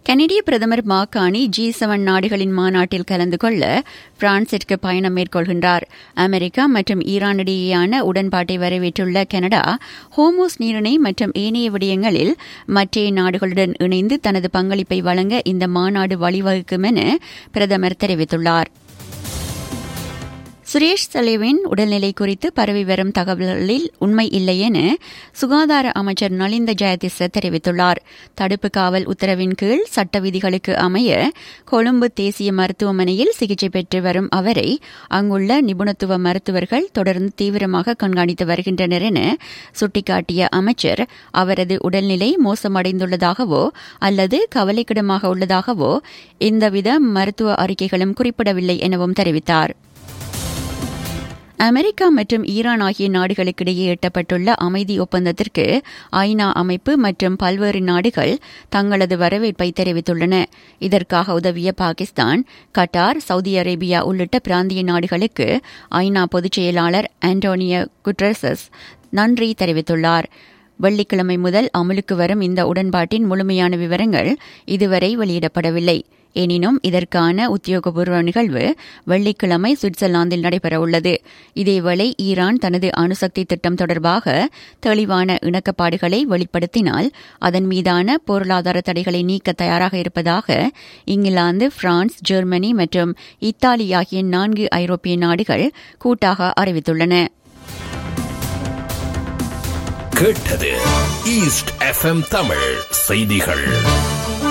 கனடிய பிரதமர் மாக்கானி G seven நாடுகளின் மாநாட்டில் கலந்து கொள்ள பிரான்சிற்கு பயணம் மேற்கொள்கின்றார் அமெரிக்கா மற்றும் ஈரானிடையேயான உடன்பாட்டை வரவேற்றுள்ள கனடா ஹோமோஸ் நீரிணை மற்றும் ஏனைய விடயங்களில் மற்ற நாடுகளுடன் இணைந்து தனது பங்களிப்பை வழங்க இந்த மாநாடு வழிவகுக்கும் என பிரதமர் தெரிவித்துள்ளார் சுரேஷ் சலேவின் உடல்நிலை குறித்து பரவி வரும் தகவல்களில் உண்மை இல்லை என சுகாதார அமைச்சர் நலிந்த ஜெயதிச தெரிவித்துள்ளார் தடுப்பு காவல் உத்தரவின் கீழ் சட்ட விதிகளுக்கு அமைய கொழும்பு தேசிய மருத்துவமனையில் சிகிச்சை பெற்று வரும் அவரை அங்குள்ள நிபுணத்துவ மருத்துவர்கள் தொடர்ந்து தீவிரமாக கண்காணித்து வருகின்றனர் என சுட்டிக்காட்டிய அமைச்சர் அவரது உடல்நிலை மோசமடைந்துள்ளதாகவோ அல்லது கவலைக்கிடமாக உள்ளதாகவோ எந்தவித மருத்துவ அறிக்கைகளும் குறிப்பிடவில்லை எனவும் தெரிவித்தார் அமெரிக்கா மற்றும் ஈரான் ஆகிய நாடுகளுக்கிடையே எட்டப்பட்டுள்ள அமைதி ஒப்பந்தத்திற்கு ஐநா அமைப்பு மற்றும் பல்வேறு நாடுகள் தங்களது வரவேற்பை தெரிவித்துள்ளன இதற்காக உதவிய பாகிஸ்தான் கட்டார் சவுதி அரேபியா உள்ளிட்ட பிராந்திய நாடுகளுக்கு ஐநா பொதுச் செயலாளர் ஆண்டோனியோ குட்ரஸஸ் நன்றி தெரிவித்துள்ளார் வெள்ளிக்கிழமை முதல் அமலுக்கு வரும் இந்த உடன்பாட்டின் முழுமையான விவரங்கள் இதுவரை வெளியிடப்படவில்லை எனினும் இதற்கான உத்தியோகபூர்வ நிகழ்வு வெள்ளிக்கிழமை சுவிட்சர்லாந்தில் நடைபெறவுள்ளது இதேவேளை ஈரான் தனது அணுசக்தி திட்டம் தொடர்பாக தெளிவான இணக்கப்பாடுகளை வெளிப்படுத்தினால் அதன் மீதான பொருளாதார தடைகளை நீக்க தயாராக இருப்பதாக இங்கிலாந்து பிரான்ஸ் ஜெர்மனி மற்றும் இத்தாலி ஆகிய நான்கு ஐரோப்பிய நாடுகள் கூட்டாக அறிவித்துள்ளன கேட்டது ஈஸ்ட் எஃப்எம் தமிழ் செய்திகள்